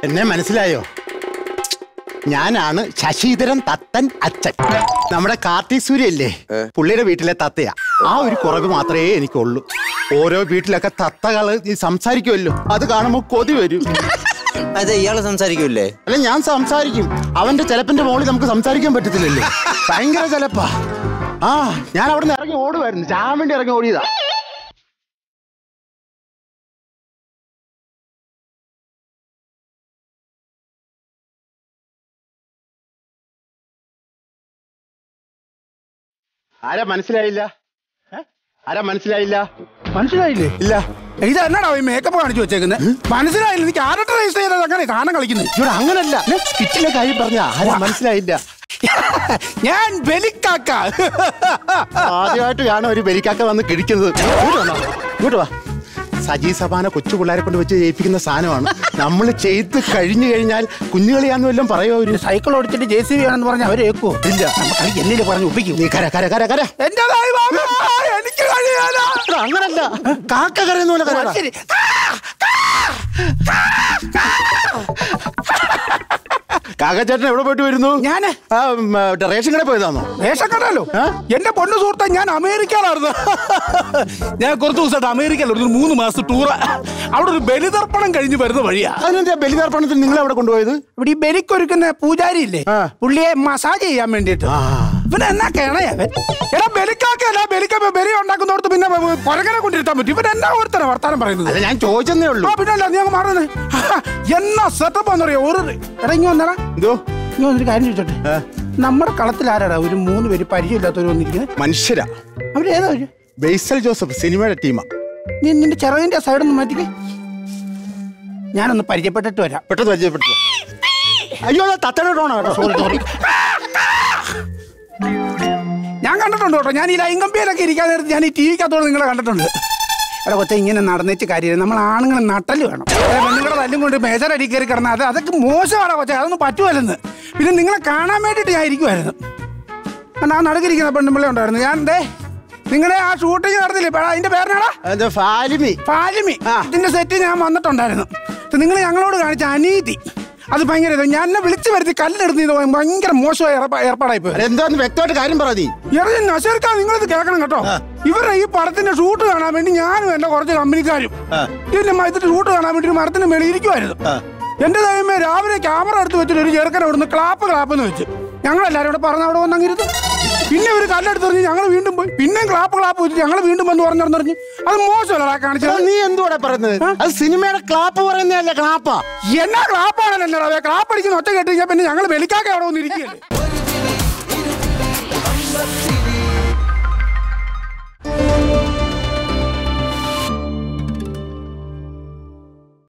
എന്നെ മനസ്സിലായോ ഞാനാണ് ശശിധരൻ തത്തൻ അച്ഛൻ നമ്മുടെ കാർത്തിക് സൂര്യല്ലേ പുള്ളിയുടെ വീട്ടിലെ തത്തയാ ആ ഒരു കുറവ് മാത്രമേ എനിക്കുള്ളൂ ഓരോ വീട്ടിലൊക്കെ തത്തകള് ഈ സംസാരിക്കുമല്ലോ അത് കാണുമ്പോൾ കൊതി വരും അതെ ഇയാള് സംസാരിക്കൂലേ അല്ല ഞാൻ സംസാരിക്കും അവന്റെ ചിലപ്പിന്റെ മോളിൽ നമുക്ക് സംസാരിക്കാൻ പറ്റത്തില്ലല്ലോ ഭയങ്കര ചിലപ്പാ ആ ഞാൻ അവിടെ നിന്ന് ഇറങ്ങി ഓടുമായിരുന്നു ചാൻ വേണ്ടി ഇറങ്ങി ഓടിയതാ ആരാ മനസ്സിലായില്ല ഏ? ആരാ മനസ്സിലായില്ല മനസ്സിലായില്ലേ ഇല്ല ഇത് എന്നാടാ ഈ മേക്കപ്പ് കാണിച്ചു വെച്ചേക്കുന്നത് മനസ്സിലായില്ല നീ ക്യാരക്ടർ രജിസ്റ്റർ ചെയ്തത് അങ്ങനെ സാധനം കളിക്കുന്നത് ഇവിടെ അങ്ങനല്ല സ്കിറ്റിലെ കാര്യം പറഞ്ഞ ആരാ മനസ്സിലായില്ല ഞാൻ ബലിക്കാക്ക ആദ്യമായിട്ട് കാണാൻ ഒരു ബലിക്കാക്ക വന്ന് കിഴിക്കുന്നത് ഇങ്ങോട്ട് വന്നോ. ഇങ്ങോട്ട് വാ സജി സഭാന കൊച്ചു പിള്ളേരെ കൊണ്ട് വെച്ച് ജയിപ്പിക്കുന്ന സാധനമാണ് നമ്മൾ ചെയ്ത് കഴിഞ്ഞു കഴിഞ്ഞാൽ കുഞ്ഞുകളിയാന്ന് വല്ലതും പറയോ ഒരു സൈക്കിൾ ഓടിച്ചിട്ട് ജെ സി ബി ആണെന്ന് പറഞ്ഞ അവരെ ഏക്കോ ഇല്ല നമുക്ക് എന്നിട്ട് പറഞ്ഞ് ഒപ്പിക്കും നീ കര കര കര കര എന്റേതായി വാങ്ങാ, എനിക്ക് കഴിയാല എടാ, അങ്ങനല്ല കാക്ക കരയുന്ന പോലെ കരടാ. ശരി കാക്കച്ചേട്ടൻ എവിടെ പോയിട്ട് വരുന്നു ഞാന് ആ ഉം, ആ, റേഷൻ കടയിൽ പോയതാണോ വേഷം കണ്ടല്ലോ എന്റെ പൊണ്ണു സുഹൃത്തെ ഞാൻ അമേരിക്കയിലായിരുന്നു ഞാൻ കുറച്ച് ദിവസമായിട്ട് അമേരിക്കയിൽ ഒരു മൂന്ന് മാസം ടൂർ അവിടെ ഒരു ബലിതർപ്പണം കഴിഞ്ഞ് വരുന്ന വഴിയാ അതിനെന്താ ബലിതർപ്പണത്തിന് നിങ്ങൾ എവിടെ കൊണ്ടുപോയത് ഇവിടെ ഈ ബലിക്കൊരുക്കുന്ന പൂജാരി ഇല്ലേ ആ. പുള്ളിയെ മസാജ് ചെയ്യാൻ വേണ്ടിട്ട് ഇവൻ എന്നാ കേണയവൻ എടാ ബലിക്കാക്കല്ല ബലിക്ക ബലി ഉണ്ടാക്കുന്നിടത്ത് പിന്നെ കൊരങ്ങനെ കൊണ്ടിരുത്താൻ പറ്റും ഇവൻ എന്നാ ഒരുത്തരം വർത്താനം പറയുന്നത് അല്ല ഞാൻ ചോദിച്ചെന്നേ ഉള്ളൂ ആ പിന്നെ അല്ല നീ അങ്ങ് മാറുന്നത് എന്നാ സെറ്റപ്പ് എന്നറിയോ ഒരു എടാ ഇങ്ങ് വന്നടാ എന്തോ ഇങ്ങ് വന്നൊരു കാര്യം ചോദിച്ചോട്ടെ നമ്മുടെ കളത്തിൽ ആരാടാ ഒരു മൂന്ന് പേര് പരിചയമില്ലാത്തവർ വന്നിരിക്കുന്നത് മനുഷ്യരാ അവരേതാ അവര് ബേസൽ ജോസഫ് സിനിമയുടെ ടീമാ നീ നിന്റെ ചിറകിന്റെ സൈഡ് ഒന്ന് മാറ്റിക്കേ ഞാനൊന്ന് പരിചയപ്പെട്ടിട്ട് വരാം പെട്ടെന്ന് പരിചയപ്പെട്ടു അയ്യോ അത് തത്തയുടെ ടോണാ കേട്ടോ സോറി സോറി ഞാൻ കണ്ടിട്ടുണ്ട് കേട്ടോ ഞാൻ ഈ ലൈംഗമ്പിയിലൊക്കെ ഇരിക്കാൻ നേരത്ത് ഞാൻ ഈ ടി വിക്കകത്തോട് നിങ്ങളെ കണ്ടിട്ടുണ്ട് എടാ കൊച്ച ഇങ്ങനെ നടന്നിട്ട് കാര്യമില്ല നമ്മൾ ആണുങ്ങൾ നട്ടല് വേണം അല്ല, പെണ്ണുങ്ങളുടെ തല്ലും കൊണ്ട് മേജർ അടി കയറി കിടന്നാൽ അത് അതൊക്കെ മോശമാണ് കൊച്ച അതൊന്നും പറ്റുമല്ലെന്ന് പിന്നെ നിങ്ങളെ കാണാൻ വേണ്ടിയിട്ട് ഞാൻ ഇരിക്കുമായിരുന്നു കാരണം ആ നടുക്കിരിക്കുന്ന പെണ്ണുമ്പിള്ള ഉണ്ടായിരുന്നു ഞാൻ എന്തേ നിങ്ങളുടെ ആ ഷൂട്ടിങ് നടന്നില്ലേ ഇപ്പൊ അതിന്റെ പേരിനാടാ എന്താ ഫാലിമി പാലിമി ഇതിന്റെ സെറ്റ് ഞാൻ വന്നിട്ടുണ്ടായിരുന്നു നിങ്ങൾ ഞങ്ങളോട് കാണിച്ച അനീതി അത് ഭയങ്കര ഇത്. ഞാൻ എന്നെ വിളിച്ചു വരുത്തി കല്ലെടുത്ത് ഇത് ഭയങ്കര മോശമായ ഏർപ്പാ- ഏർപ്പാടായി പോയി എന്താന്ന് വ്യക്തമായിട്ട് കാര്യം പറ നീ എറിയ നശീർക്കാ നിങ്ങളിത് കേൾക്കണം കേട്ടോ ഇവരുടെ ഈ പടത്തിന്റെ ഷൂട്ട് കാണാൻ വേണ്ടി ഞാനും എന്റെ കുറച്ച് കമ്പനിക്കാരും ഇതിന്റെ മ- ഇതിന്റെ ഷൂട്ട് കാണാൻ വേണ്ടി ഒരു മരത്തിന് മേളിൽ ഇരിക്കുമായിരുന്നു എന്റെ ദൈവമേ രാവിലെ ക്യാമറ എടുത്ത് വെച്ചിട്ട് ഒരു ചെറുക്കൻ അവിടുന്ന് ക്ലാപ്പ് ക്ലാപ്പ് എന്ന് വെച്ച് ഞങ്ങൾ എല്ലാവരും കൂടെ പറഞ്ഞ അവിടെ വന്നങ്ങിരുന്നു പിന്നെ ഒരു കല്ലെടുത്ത് എറിഞ്ഞ് ഞങ്ങൾ വീണ്ടും പോയി പിന്നെയും ക്ലാപ്പ് ക്ലാപ്പ് വെച്ച് ഞങ്ങൾ വീണ്ടും വന്ന് പറഞ്ഞിറങ്ങി അത് മോശമല്ലടാ കാണിച്ചത് നീ എന്തുവാടാ പറയുന്നത് അത് സിനിമയുടെ ക്ലാപ്പ് പറയുന്നതല്ല ക്ലാപ്പാ എന്നാ ക്ലാപ്പാണല്ലോ എന്നടാ ക്ലാപ്പ് അടിക്കുന്ന ഒറ്റ കേട്ട് കഴിഞ്ഞാൽ പിന്നെ ഞങ്ങൾ വെളിക്കാക്ക അവിടെ വന്ന് ഇരിക്കുകയല്ലേ